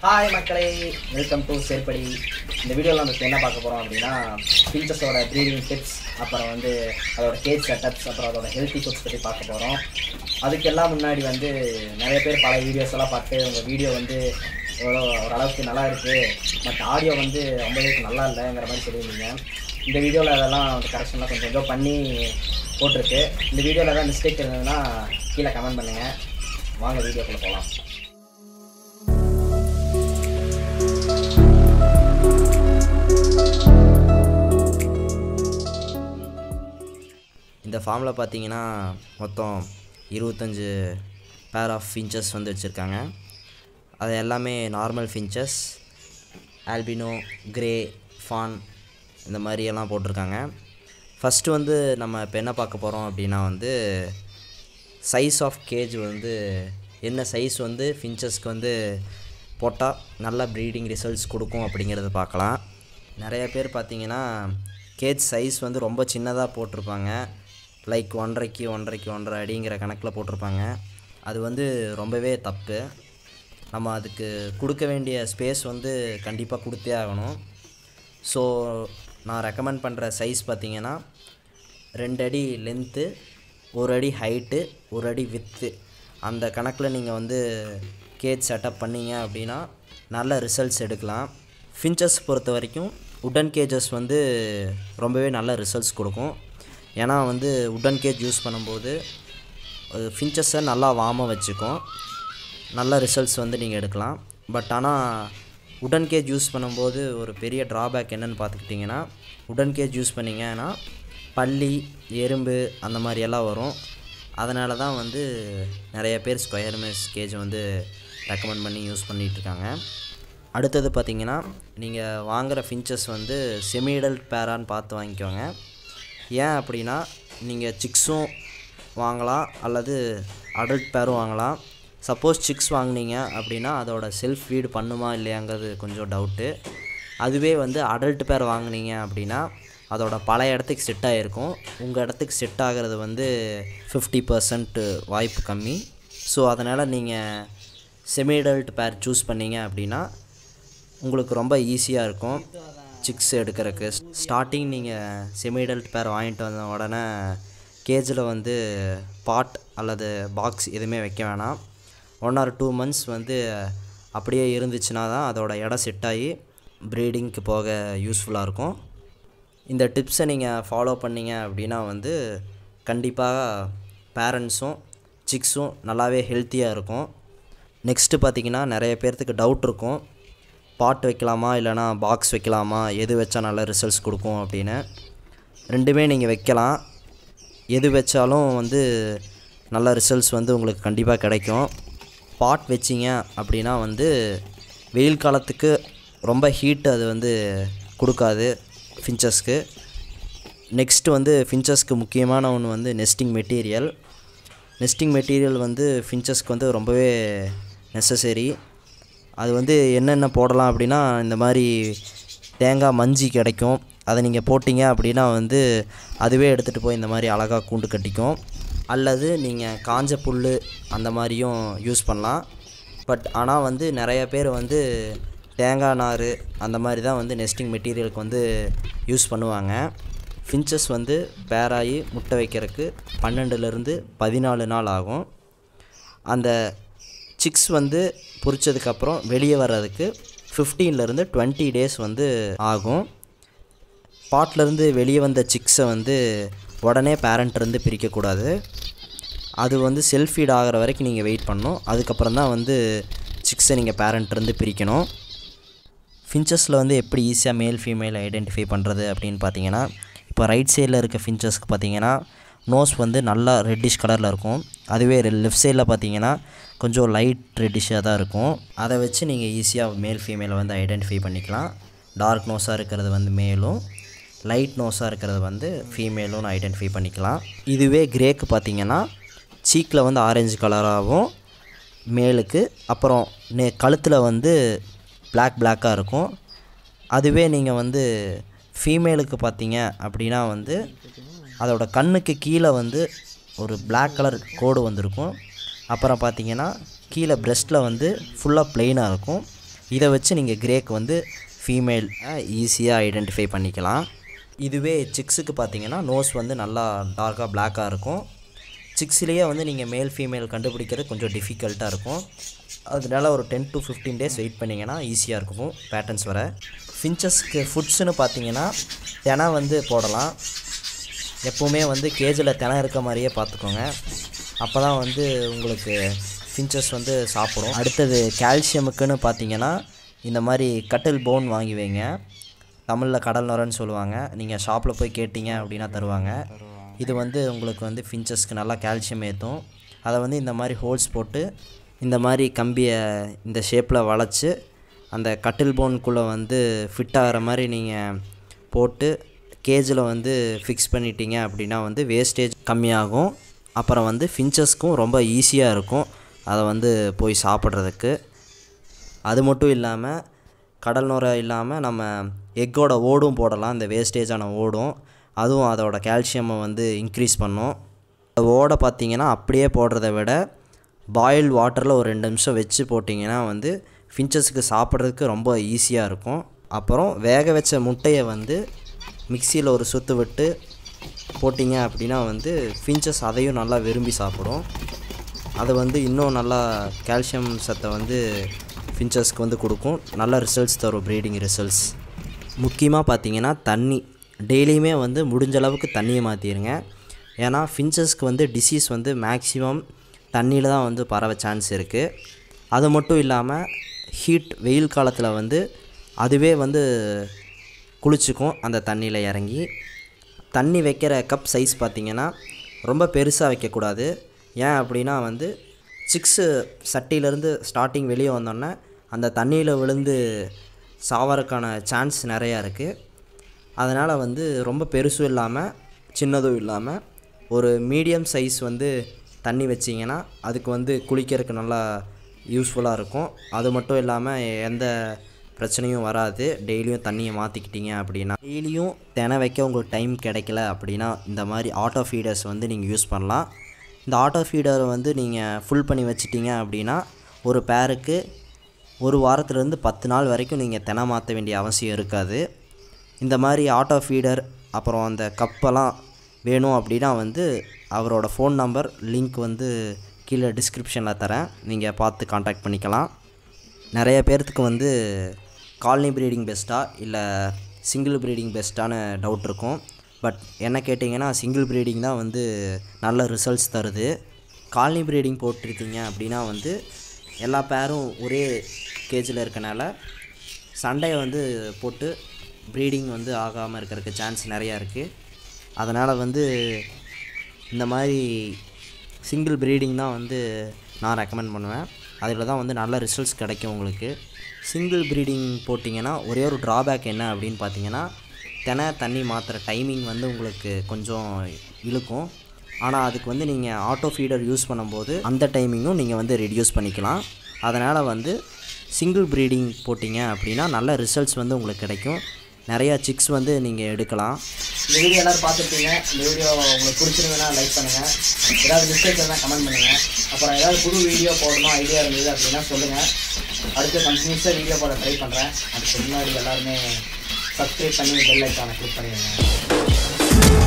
hi மக்களே welcome to சேர்ப்படி இந்த வீடியோவில் நம்ம இப்ப என்ன பார்க்க போகிறோம் அப்படின்னா ஃபின்ச்சஸோட ப்ரீடிங் டிப்ஸ் அப்புறம் வந்து அதோட கேஜ் செட்டப்ஸ் அப்புறம் அதோட ஹெல்த்தி ஃபுட்ஸ் பற்றி பார்க்க போகிறோம் அதுக்கெல்லாம் முன்னாடி வந்து நிறைய பேர் பல வீடியோஸ் எல்லாம் பார்த்து உங்கள் வீடியோ வந்து எவ்வளோ ஓரளவுக்கு நல்லா இருக்குது பட் ஆடியோ வந்து ரொம்பவே நல்லா இல்லைங்கிற மாதிரி சொல்லியிருந்தீங்க இந்த வீடியோவில் அதெல்லாம் கரெக்ஷன்லாம் கொஞ்சம் கொஞ்சம் பண்ணி போட்டிருக்கு இந்த வீடியோவில் ஏதாவது மிஸ்டேக் இருந்ததுன்னா கீழே கமெண்ட் பண்ணுங்கள் வாங்க வீடியோக்குள்ளே போகலாம் இந்த ஃபார்மில் பார்த்தீங்கன்னா மொத்தம் இருபத்தஞ்சு பேர் ஆஃப் ஃபின்ச்சஸ் வந்து வச்சுருக்காங்க அது எல்லாமே normal finches albino grey fawn இந்த மாதிரி எல்லாம் போட்டிருக்காங்க ஃபஸ்ட்டு வந்து நம்ம இப்போ என்ன பார்க்க போகிறோம் அப்படின்னா வந்து சைஸ் ஆஃப் கேஜ் வந்து என்ன சைஸ் வந்து ஃபின்ச்சஸ்க்கு வந்து போட்டால் நல்ல ப்ரீடிங் ரிசல்ட்ஸ் கொடுக்கும் அப்படிங்கிறத பார்க்கலாம் நிறைய பேர் பார்த்தீங்கன்னா கேஜ் சைஸ் வந்து ரொம்ப சின்னதாக போட்டிருப்பாங்க லைக் ஒன்றரைக்கு ஒன்றரைக்கு ஒன்றரை அடிங்கிற கணக்கில் போட்டிருப்பாங்க அது வந்து ரொம்பவே தப்பு நம்ம அதுக்கு கொடுக்க வேண்டிய ஸ்பேஸ் வந்து கண்டிப்பாக கொடுத்தே ஆகணும் ஸோ நான் ரெக்கமெண்ட் பண்ணுற சைஸ் பார்த்தீங்கன்னா ரெண்டு அடி லென்த்து ஒரு அடி ஹைட்டு ஒரு அடி வித்து அந்த கணக்கில் நீங்கள் வந்து கேஜ் செட்டப் பண்ணீங்க அப்படின்னா நல்ல ரிசல்ட்ஸ் எடுக்கலாம் ஃபின்ச்சஸ் பொறுத்த வரைக்கும் உடன் கேஜஸ் வந்து ரொம்பவே நல்ல ரிசல்ட்ஸ் கொடுக்கும் ஏன்னா வந்து உடன் கேஜ் யூஸ் பண்ணும்போது அது ஃபின்ச்சஸை நல்லா வார்மாக வச்சுக்கும் நல்ல ரிசல்ட்ஸ் வந்து நீங்கள் எடுக்கலாம் பட் ஆனால் உடன் கேஜ் யூஸ் பண்ணும்போது ஒரு பெரிய ட்ராபேக் என்னென்னு பார்த்துக்கிட்டிங்கன்னா உடன் கேஜ் யூஸ் பண்ணிங்கன்னா பல்லி எறும்பு அந்த மாதிரி எல்லாம் வரும் அதனால தான் வந்து நிறைய பேர் ஸ்கொயர் மெஸ் கேஜ் வந்து ரெக்கமெண்ட் பண்ணி யூஸ் பண்ணிகிட்ருக்காங்க அடுத்தது பார்த்தீங்கன்னா நீங்கள் வாங்குகிற ஃபின்ச்சஸ் வந்து செமிடல் பேரான்னு பார்த்து வாங்கிக்கோங்க ஏன் அப்படின்னா நீங்கள் சிக்ஸும் வாங்கலாம் அல்லது அடல்ட் பேரும் வாங்கலாம் சப்போஸ் சிக்ஸ் வாங்குனீங்க அப்படின்னா அதோட செல்ஃப் ஃபீடு பண்ணுமா இல்லையாங்கிறது கொஞ்சம் டவுட்டு அதுவே வந்து அடல்ட் பேர் வாங்குனீங்க அப்படின்னா அதோட பழைய இடத்துக்கு செட் ஆகிருக்கும் உங்கள் இடத்துக்கு செட் ஆகிறது வந்து ஃபிஃப்டி பர்சன்ட் வாய்ப்பு கம்மி ஸோ அதனால் நீங்கள் செமி அடல்ட் பேர் சூஸ் பண்ணீங்க அப்படின்னா உங்களுக்கு ரொம்ப ஈஸியாக இருக்கும் சிக்ஸ் எடுக்கிறதுக்கு ஸ்டார்டிங் நீங்கள் செமிடல்ட் பேர் வாங்கிட்டு வந்த உடனே கேஜில் வந்து பாட் அல்லது பாக்ஸ் எதுவுமே வைக்க வேணாம் ஒன் ஆர் டூ மந்த்ஸ் வந்து அப்படியே இருந்துச்சுன்னா தான் அதோட இடம் செட் ஆகி ப்ரீடிங்க்கு போக யூஸ்ஃபுல்லாக இருக்கும் இந்த டிப்ஸை நீங்கள் ஃபாலோ பண்ணீங்க அப்படின்னா வந்து கண்டிப்பாக பேரண்ட்ஸும் சிக்ஸும் நல்லாவே ஹெல்த்தியாக இருக்கும் நெக்ஸ்ட்டு பார்த்தீங்கன்னா நிறைய பேர்த்துக்கு டவுட் இருக்கும் பாட் வைக்கலாமா இல்லைனா பாக்ஸ் வைக்கலாமா எது வச்சா நல்ல ரிசல்ட்ஸ் கொடுக்கும் அப்படின்னு ரெண்டுமே நீங்கள் வைக்கலாம் எது வச்சாலும் வந்து நல்ல ரிசல்ட்ஸ் வந்து உங்களுக்கு கண்டிப்பாக கிடைக்கும் பாட் வச்சிங்க அப்படின்னா வந்து வெயில் காலத்துக்கு ரொம்ப ஹீட் அது வந்து கொடுக்காது ஃபின்ச்சஸ்க்கு நெக்ஸ்ட் வந்து ஃபின்ச்சஸ்க்கு முக்கியமான ஒன்று வந்து நெஸ்டிங் மெட்டீரியல் நெஸ்டிங் மெட்டீரியல் வந்து ஃபின்ச்சஸ்க்கு வந்து ரொம்பவே நெசசரி அது வந்து என்னென்ன போடலாம் அப்படின்னா இந்த மாதிரி தேங்காய் மஞ்சி கிடைக்கும் அதை நீங்கள் போட்டிங்க அப்படின்னா வந்து அதுவே எடுத்துகிட்டு போய் இந்த மாதிரி அழகாக கூண்டு கட்டிக்கும் அல்லது நீங்கள் காஞ்ச புல் அந்த மாதிரியும் யூஸ் பண்ணலாம் பட் ஆனால் வந்து நிறைய பேர் வந்து தேங்காய் நார் அந்த மாதிரி தான் வந்து நெஸ்டிங் மெட்டீரியலுக்கு வந்து யூஸ் பண்ணுவாங்க ஃபின்ச்சஸ் வந்து பேராகி முட்டை வைக்கிறதுக்கு பன்னெண்டுலேருந்து பதினாலு நாள் ஆகும் அந்த சிக்ஸ் வந்து பொரிச்சதுக்கப்புறம் வெளியே வர்றதுக்கு ஃபிஃப்டீன்லேருந்து டுவெண்ட்டி டேஸ் வந்து ஆகும் பாட்லேருந்து வெளியே வந்த சிக்ஸை வந்து உடனே பேரண்ட்லேருந்து பிரிக்கக்கூடாது அது வந்து செல்ஃப் ஃபீட் ஆகிற வரைக்கும் நீங்கள் வெயிட் பண்ணணும் அதுக்கப்புறம் தான் வந்து சிக்ஸை நீங்கள் பேரண்ட்லேருந்து பிரிக்கணும் ஃபின்ச்சஸில் வந்து எப்படி ஈஸியாக மேல் ஃபீமேல் ஐடென்டிஃபை பண்ணுறது அப்படின்னு பார்த்தீங்கன்னா இப்போ ரைட் சைடில் இருக்க ஃபின்ச்சஸ்க்கு பார்த்தீங்கன்னா நோஸ் வந்து நல்லா ரெட்டிஷ் கலரில் இருக்கும் அதுவே லெஃப்ட் சைடில் பார்த்தீங்கன்னா கொஞ்சம் லைட் ரெட்டிஷாக தான் இருக்கும் அதை வச்சு நீங்கள் ஈஸியாக மேல் ஃபீமேலை வந்து ஐடென்டிஃபை பண்ணிக்கலாம் டார்க் நோஸாக இருக்கிறது வந்து மேலும் லைட் நோஸாக இருக்கிறது வந்து ஃபீமேலும் ஐடென்டிஃபை பண்ணிக்கலாம் இதுவே கிரேக்கு பார்த்தீங்கன்னா சீக்கில் வந்து ஆரஞ்சு கலராகவும் மேலுக்கு அப்புறம் நே கழுத்தில் வந்து பிளாக் பிளாக்காக இருக்கும் அதுவே நீங்கள் வந்து ஃபீமேலுக்கு பார்த்தீங்க அப்படின்னா வந்து அதோட கண்ணுக்கு கீழே வந்து ஒரு பிளாக் கலர் கோடு வந்திருக்கும் அப்புறம் பார்த்தீங்கன்னா கீழே பிரெஸ்ட்டில் வந்து ஃபுல்லாக ப்ளெயினாக இருக்கும் இதை வச்சு நீங்கள் கிரேக்கு வந்து ஃபீமேல் ஈஸியாக ஐடென்டிஃபை பண்ணிக்கலாம் இதுவே சிக்ஸுக்கு பார்த்தீங்கன்னா நோஸ் வந்து நல்லா டார்க்காக பிளாக்காக இருக்கும் சிக்ஸ்லேயே வந்து நீங்கள் மேல் ஃபீமேல் கண்டுபிடிக்கிறது கொஞ்சம் டிஃபிகல்ட்டாக இருக்கும் அதனால ஒரு ten to fifteen days wait பண்ணிங்கன்னா ஈஸியாக இருக்கும் பேட்டர்ன்ஸ் வர ஃபின்ச்சஸ்க்கு ஃபுட்ஸ்னு பார்த்தீங்கன்னா தினை வந்து போடலாம் எப்போவுமே வந்து கேஜில் தினை இருக்க மாதிரியே பார்த்துக்கோங்க அப்போ தான் வந்து உங்களுக்கு ஃபின்ச்சஸ் வந்து சாப்பிடும் அடுத்தது கால்சியமுக்குன்னு பார்த்தீங்கன்னா இந்த மாதிரி கட்டில் போன் வாங்கி வைங்க தமிழில் கடல் நுரன்னு சொல்லுவாங்க நீங்கள் ஷாப்பில் போய் கேட்டிங்க அப்படின்னா தருவாங்க இது வந்து உங்களுக்கு வந்து ஃபின்ச்சஸ்க்கு நல்லா கால்சியம் ஏற்றும் அதை வந்து இந்த மாதிரி ஹோல்ஸ் போட்டு இந்த மாதிரி கம்பியை இந்த ஷேப்பில் வளைச்சி அந்த கட்டில் போனுக்குள்ளே வந்து ஃபிட் ஆகிற மாதிரி நீங்கள் போட்டு கேஜில் வந்து ஃபிக்ஸ் பண்ணிட்டீங்க அப்படின்னா வந்து வேஸ்டேஜ் கம்மியாகும் அப்புறம் வந்து ஃபின்ச்சஸ்க்கும் ரொம்ப ஈஸியாக இருக்கும் அதை வந்து போய் சாப்பிட்றதுக்கு அது மட்டும் இல்லாமல் கடல் நுரை இல்லாமல் நம்ம எக்கோட ஓடும் போடலாம் இந்த வேஸ்டேஜான ஓடும் அதுவும் அதோட கால்சியமை வந்து இன்க்ரீஸ் பண்ணும் ஓடை பார்த்தீங்கன்னா அப்படியே போடுறத விட பாயில் வாட்டரில் ஒரு ரெண்டு நிமிஷம் வச்சு போட்டிங்கன்னா வந்து ஃபின்ச்சஸுக்கு சாப்பிட்றதுக்கு ரொம்ப ஈஸியாக இருக்கும் அப்புறம் வேக வச்ச முட்டையை வந்து மிக்சியில் ஒரு சுற்று விட்டு போட்டிங்க அப்படின்னா வந்து ஃபின்ச்சஸ் அதையும் நல்லா விரும்பி சாப்பிடும் அது வந்து இன்னும் நல்லா கால்சியம் சத்தை வந்து ஃபின்ச்சஸ்க்கு வந்து கொடுக்கும் நல்ல ரிசல்ட்ஸ் தரும் ப்ரீடிங் ரிசல்ட்ஸ் முக்கியமாக பார்த்தீங்கன்னா தண்ணி டெய்லியுமே வந்து முடிஞ்ச அளவுக்கு தண்ணியை மாற்றிடுங்க ஏன்னா ஃபின்ச்சஸ்க்கு வந்து டிசீஸ் வந்து மேக்ஸிமம் தண்ணியில் தான் வந்து பரவ சான்ஸ் இருக்குது அது மட்டும் இல்லாமல் ஹீட் வெயில் காலத்தில் வந்து அதுவே வந்து குளிச்சுக்கும் அந்த தண்ணியில் இறங்கி தண்ணி வைக்கிற கப் சைஸ் பார்த்திங்கன்னா ரொம்ப பெருசாக வைக்கக்கூடாது ஏன் அப்படின்னா வந்து சிக்ஸு சட்டியிலேருந்து ஸ்டார்டிங் வெளியே வந்தோடனே அந்த தண்ணியில் விழுந்து சாவறதுக்கான சான்ஸ் நிறையா இருக்குது அதனால் வந்து ரொம்ப பெருசும் இல்லாமல் சின்னதும் இல்லாமல் ஒரு மீடியம் சைஸ் வந்து தண்ணி வச்சிங்கன்னா அதுக்கு வந்து குளிக்கிறதுக்கு நல்லா யூஸ்ஃபுல்லாக இருக்கும் அது மட்டும் இல்லாமல் எந்த பிரச்சனையும் வராது டெய்லியும் தண்ணியை மாற்றிக்கிட்டீங்க அப்படின்னா டெய்லியும் தினை வைக்க உங்களுக்கு டைம் கிடைக்கல அப்படின்னா இந்த மாதிரி ஆட்டோ ஃபீடர்ஸ் வந்து நீங்கள் யூஸ் பண்ணலாம் இந்த ஆட்டோ ஃபீடரை வந்து நீங்கள் ஃபுல் பண்ணி வச்சிட்டீங்க அப்படின்னா ஒரு பேருக்கு ஒரு வாரத்துலேருந்து பத்து நாள் வரைக்கும் நீங்கள் தினை மாற்ற வேண்டிய அவசியம் இருக்காது இந்த மாதிரி ஆட்டோ ஃபீடர் அப்புறம் அந்த கப்பெல்லாம் வேணும் அப்படின்னா வந்து அவரோட ஃபோன் நம்பர் லிங்க் வந்து கீழே டிஸ்கிரிப்ஷனில் தரேன் நீங்கள் பார்த்து காண்டாக்ட் பண்ணிக்கலாம் நிறைய பேர்த்துக்கு வந்து காலனி ப்ரீடிங் பெஸ்ட்டாக இல்லை சிங்கிள் ப்ரீடிங் பெஸ்ட்டான டவுட் இருக்கும் பட் என்ன கேட்டிங்கன்னா சிங்கிள் ப்ரீடிங் தான் வந்து நல்ல ரிசல்ட்ஸ் தருது காலனி ப்ரீடிங் போட்டிருக்கீங்க அப்படின்னா வந்து எல்லா பேரும் ஒரே கேஜில் இருக்கனால சண்டையை வந்து போட்டு ப்ரீடிங் வந்து ஆகாமல் இருக்கிறதுக்கு சான்ஸ் நிறையா இருக்குது அதனால் வந்து இந்த மாதிரி சிங்கிள் ப்ரீடிங் தான் வந்து நான் ரெக்கமெண்ட் பண்ணுவேன் அதில் தான் வந்து நல்ல ரிசல்ட்ஸ் கிடைக்கும் உங்களுக்கு சிங்கிள் ப்ரீடிங் போட்டிங்கன்னா ஒரே ஒரு ட்ராபேக் என்ன அப்படின்னு பார்த்தீங்கன்னா தினை தண்ணி மாற்றுற டைமிங் வந்து உங்களுக்கு கொஞ்சம் இழுக்கும் ஆனால் அதுக்கு வந்து நீங்கள் ஆட்டோ ஃபீடர் யூஸ் பண்ணும்போது அந்த டைமிங்கும் நீங்கள் வந்து ரெடியூஸ் பண்ணிக்கலாம் அதனால் வந்து சிங்கிள் ப்ரீடிங் போட்டிங்க அப்படின்னா நல்ல ரிசல்ட்ஸ் வந்து உங்களுக்கு கிடைக்கும் நிறையா சிக்ஸ் வந்து நீங்கள் எடுக்கலாம் இந்த வீடியோ எல்லாரும் பார்த்துருப்பீங்க இந்த வீடியோ உங்களுக்கு பிடிச்சிருந்ததுன்னா லைக் பண்ணுங்கள் ஏதாவது மிஸ்டேக் இருந்தால் கமெண்ட் பண்ணுங்கள் அப்புறம் ஏதாவது புது வீடியோ போடணும் ஐடியா இருந்தது அப்படின்னா சொல்லுங்கள் அடுத்து கண்டினியூஸாக வீடியோ போட ட்ரை பண்ணுறேன் அதுக்கு முன்னாடி எல்லாருமே சப்ஸ்கிரைப் பண்ணி பெல் ஐக்கானை கிளிக் பண்ணிடுங்க